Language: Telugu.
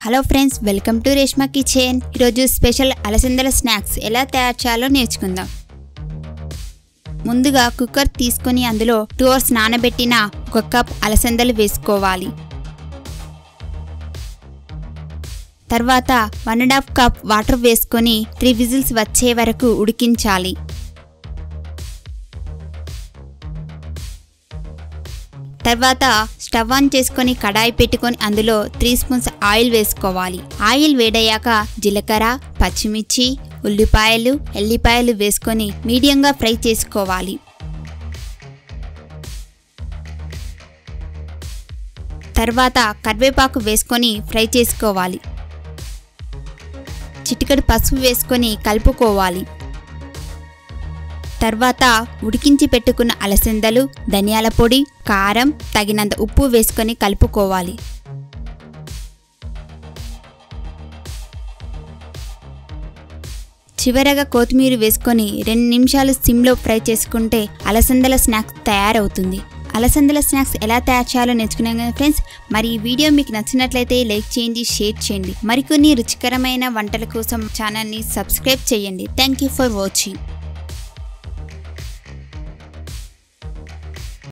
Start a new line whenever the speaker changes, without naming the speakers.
hello friends welcome to Reshma kitchen ఈరోజు స్పెషల్ అలసందల స్నాక్స్ ఎలా తయారు చేయాలో నేర్చుకుందాం ముందుగా కుక్కర్ తీసుకొని అందులో టూ అవర్స్ నానబెట్టిన ఒక కప్ అలసందలు వేసుకోవాలి తర్వాత one and half cup water వేసుకొని త్రీ విజిల్స్ వచ్చే వరకు ఉడికించాలి తర్వాత స్టవ్ ఆన్ చేసుకొని కడాయి పెట్టుకొని అందులో త్రీ స్పూన్స్ ఆయిల్ వేసుకోవాలి ఆయిల్ వేడయ్యాక జీలకర్ర పచ్చిమిర్చి ఉల్లిపాయలు ఎల్లిపాయలు వేసుకొని మీడియంగా ఫ్రై చేసుకోవాలి తర్వాత కరివేపాకు వేసుకొని ఫ్రై చేసుకోవాలి చిటికెడు పసుపు వేసుకొని కలుపుకోవాలి తర్వాత ఉడికించి పెట్టుకున్న అలసందలు ధనియాల పొడి కారం తగినంత ఉప్పు వేసుకొని కలుపుకోవాలి చివరగా కొత్తిమీర వేసుకొని రెండు నిమిషాలు సిమ్లో ఫ్రై చేసుకుంటే అలసందల స్నాక్స్ తయారవుతుంది అలసందల స్నాక్స్ ఎలా తయారు చేయాలో నేర్చుకున్నాం కదా ఫ్రెండ్స్ మరి ఈ వీడియో మీకు నచ్చినట్లయితే లైక్ చేయండి షేర్ చేయండి మరికొన్ని రుచికరమైన వంటల కోసం ఛానల్ని సబ్స్క్రైబ్ చేయండి థ్యాంక్ యూ ఫర్ వాచింగ్